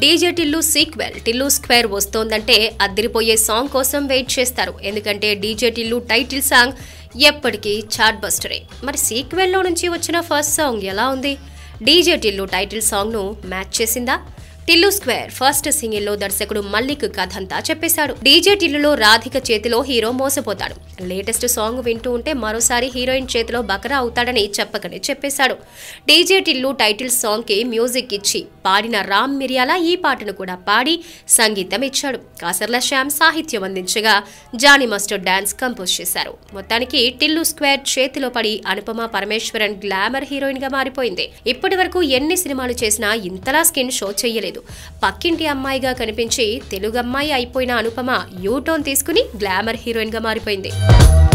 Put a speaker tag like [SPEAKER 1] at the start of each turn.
[SPEAKER 1] DJ Tillu sequel Tillu square వస్తోందంటే అద్దరిపోయే song కోసం వెయిట్ చేస్తారు ఎందుకంటే డీజే టిల్లు టైటిల్ సాంగ్ ఎప్పటికీ చాట్ బస్టరే మరి సీక్వెల్లో నుంచి వచ్చిన ఫస్ట్ సాంగ్ ఎలా ఉంది డీజే టిల్లు టైటిల్ సాంగ్ను మ్యాచ్ చేసిందా టిల్లు స్క్వేర్ ఫస్ట్ సింగిల్లో దర్శకుడు మల్లిక్ కథంతా చెప్పేశాడు డీజే టిల్లులో రాధిక చేతిలో హీరో మోసపోతాడు లేటెస్ట్ సాంగ్ వింటూ ఉంటే మరోసారి హీరోయిన్ చేతిలో బకరా అవుతాడని చెప్పకనే చెప్పేశాడు డీజే టిల్లు టైటిల్ సాంగ్ కి మ్యూజిక్ ఇచ్చి పాడిన రామ్ మిరియాల ఈ పాటను కూడా పాడి సంగీతం ఇచ్చాడు కాసర్ల శ్యామ్ సాహిత్యం అందించగా జానీ మస్టర్ డాన్స్ కంపోజ్ చేశారు మొత్తానికి టిల్లు స్క్వేర్ చేతిలో పడి అనుపమ పరమేశ్వరన్ గ్లామర్ హీరోయిన్ గా మారిపోయింది ఇప్పటి వరకు ఎన్ని సినిమాలు చేసినా ఇంతలా స్కిన్ షో చెయ్యలేదు పక్కింటి అమ్మాయిగా కనిపించి తెలుగు అమ్మాయి అయిపోయిన అనుపమ యూటోన్ తీసుకుని గ్లామర్ హీరోయిన్ గా మారిపోయింది